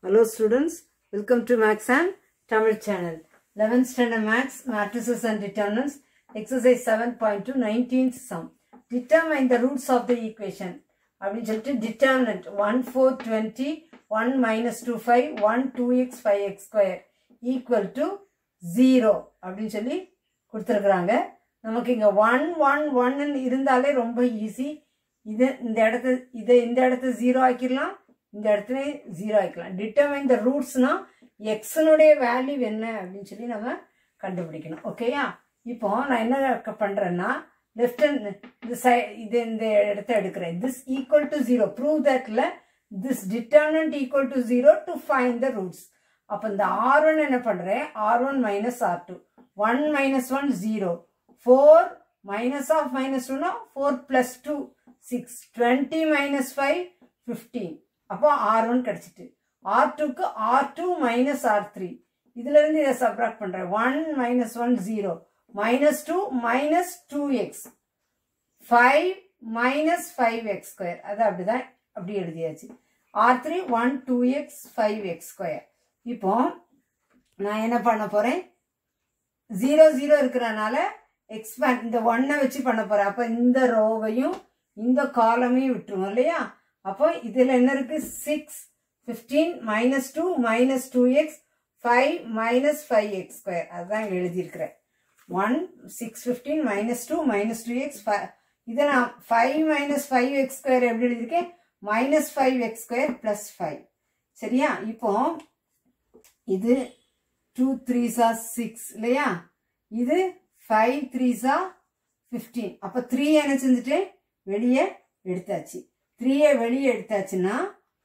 Hello students, welcome to Max and Tamil channel. 11th standard Max, matrices and determinants, exercise 7.2, 19th sum. Determine the roots of the equation. அப்படின்னு சொல்லிட்டு determinant 1, 4, 20, 1 minus 2, 5, 1, 2x, 5x square equal to 0 அப்படின்னு சொல்லி கொடுத்துருக்குறாங்க நமக்கு இங்கே one one ஒன்னு இருந்தாலே ரொம்ப ஈஸி இது இந்த இடத்த இதை இந்த இடத்த ஜீரோ ஆக்கிடலாம் இந்த இடத்துல ஜீரோ ஆக்கிக்கலாம் டிட்டர்மைன் த ரூட்ஸ்னா எக்ஸனுடைய வேல்யூ என்ன அப்படின்னு சொல்லி நம்ம கண்டுபிடிக்கணும் ஓகேயா இப்போ நான் என்ன பண்ணுறேன்னா லெஃப்ட் ஹேண்ட் இந்த சை இது இந்த இடத்த எடுக்கிறேன் this equal to zero prove தட்ல this determinant equal to zero to find the roots அப்போ இந்த ஆர் ஒன் என்ன பண்ணுறேன் R one minus R two one minus one zero four minus of minus டூனா four plus two six twenty minus five fifteen அப்போ R one கிடச்சிட்டு R டூக்கு R two minus R three இதுலேருந்து இதை subtract பண்ணுறேன் one minus one zero minus two minus two x five minus five x square அது அப்படிதான் அப்படி எழுதியாச்சு R three one two x five x square இப்போ நான் என்ன பண்ண போகிறேன் ஜீரோ ஜீரோ இருக்கிறனால எக்ஸ்பேண்ட் இந்த ஒன்னை வச்சு பண்ண போகிறேன் அப்போ இந்த ரோவையும் இந்த காலமையும் விட்டுருவோம் இல்லையா அப்போ இதில் என்ன இருக்கு six fifteen minus two minus two x five minus five x square அதுதான் எழுதியிருக்கிறேன் one six fifteen minus two minus two x இதை நான் five minus five x square எப்படி எழுதியிருக்கேன் minus five x square plus five சரியா இப்போ இது two த்ரீஸா சிக்ஸ் இல்லையா இது ஃபைவ் த்ரீஸா ஃபிஃப்டீன் அப்போ த்ரீ என்ன செஞ்சுட்டு வெளியே எடுத்தாச்சு த்ரீயை வெளியே எடுத்தாச்சுன்னா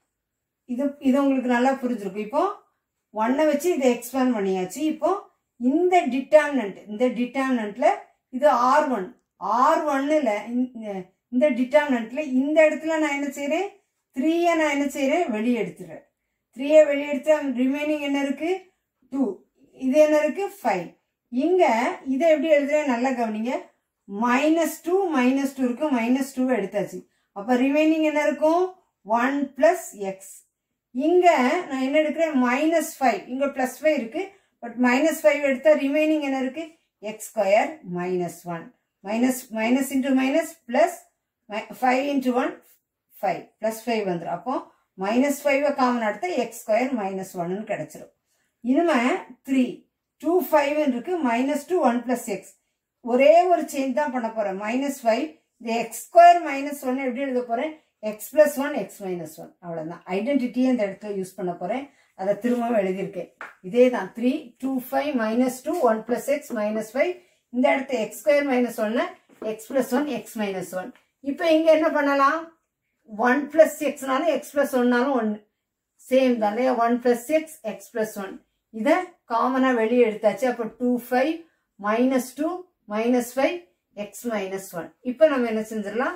இது இது உங்களுக்கு நல்லா புரிஞ்சிருக்கும் இப்போ ஒன்னை வச்சு இதை எக்ஸ்பேண்ட் பண்ணியாச்சு இப்போ இந்த டிட்டர்மினன்ட் இந்த டிட்டர்மினன்ட்ல இது ஆர் ஒன் ஆர் ஒன்னுல இந்த டிட்டர்மினன்ட்ல இந்த இடத்துல நான் என்ன செய்யறேன் த்ரீயை நான் என்ன செய்யறேன் வெளியே எடுத்துறேன் த்ரீயை வெளியே எடுத்து ரிமைனிங் என்ன இருக்கு டூ இது என்ன இருக்கு ஃபைவ் இங்க இதை எப்படி எழுதுறேன் நல்லா கவனிங்க மைனஸ் டூ மைனஸ் டூ இருக்கு மைனஸ் டூ எடுத்தாச்சு அப்ப ரிமைனிங் என்ன இருக்கும் ஒன் பிளஸ் எக்ஸ் இங்க நான் என்ன எடுக்கிறேன் மைனஸ் ஃபைவ் இங்க பிளஸ் ஃபைவ் இருக்கு பட் மைனஸ் ஃபைவ் எடுத்தா ரிமைனிங் என்ன இருக்கு x square minus one minus minus into minus plus five into one five plus five வந்துடும் அப்போ மைனஸ் ஃபைவை காமன் எடுத்தா எக்ஸ் ஸ்கொயர் மைனஸ் ஒன்னு கிடைச்சிரும் இனிமே த்ரீ டூ ஃபைவ் இருக்கு minus two one plus x ஒரே ஒரு சேஞ்ச் தான் பண்ண போறேன் மைனஸ் ஃபைவ் இந்த எக்ஸ் ஸ்கொயர் மைனஸ் ஒன் எப்படி எழுத போறேன் x plus one x minus one அவ்வளோதான் ஐடென்டிட்டியை இந்த இடத்துல யூஸ் பண்ண போறேன் அதை திரும்பவும் எழுதியிருக்கேன் இதே தான் three two five minus two one plus x minus five இந்த இடத்த எக்ஸ் ஸ்கொயர் மைனஸ் ஒன்னு x plus one x minus one இப்போ இங்க என்ன பண்ணலாம் ஒன் பிளஸ் எக்ஸ்னாலும் எக்ஸ் பிளஸ் ஒன்னாலும் ஒன்று சேம் தான் இல்லையா one plus x x plus one இதை காமனாக வெளியே எடுத்தாச்சு அப்போ two five minus two minus five x minus one இப்போ நம்ம என்ன செஞ்சிடலாம்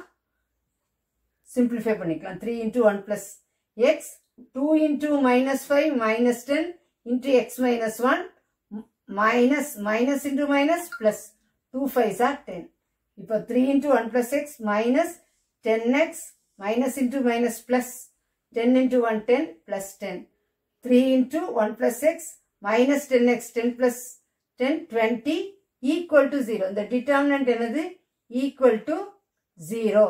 சிம்பிளிஃபை பண்ணிக்கலாம் three into one plus X two into minus five minus ten into x minus one minus minus into minus plus two five or ten இப்போ three into one plus x minus ten x minus into minus plus ten into one ten plus ten three into one plus x minus ten x ten plus ten twenty equal to zero இந்த determinant என்னது equal to zero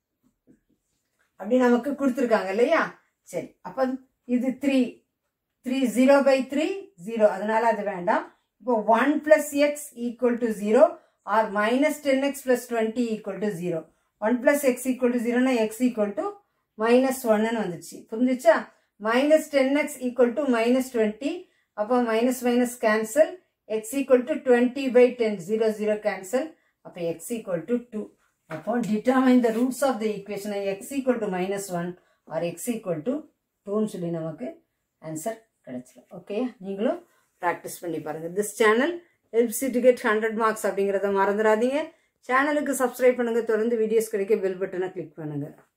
அப்படி நமக்கு கொடுத்துருக்காங்க இல்லையா சரி அப்போ இது three three zero by three zero அதனால அது வேண்டாம் இப்போ one plus x equal to zero or minus ten x plus twenty equal to zero one plus x equal to ஜீரோனா எக்ஸ் ஈக்குவல் டு மைனஸ் ஒன்னு வந்துச்சு புரிஞ்சுச்சா minus ten x equal to minus twenty அப்போ minus minus cancel x equal to twenty by ten zero zero cancel அப்போ x equal to two அப்போ determine the roots of the equation x equal to minus one or x equal to டூன்னு சொல்லி நமக்கு answer கிடைச்சிடும் okay நீங்களும் practice பண்ணி பாருங்கள் this channel helps to get hundred marks அப்படிங்கிறத மறந்துடாதீங்க சேனலுக்கு சப்ஸ்கிரைப் பண்ணுங்கள் தொடர்ந்து வீடியோஸ் கிடைக்க பெல் பட்டனை கிளிக் பண்ணுங்கள்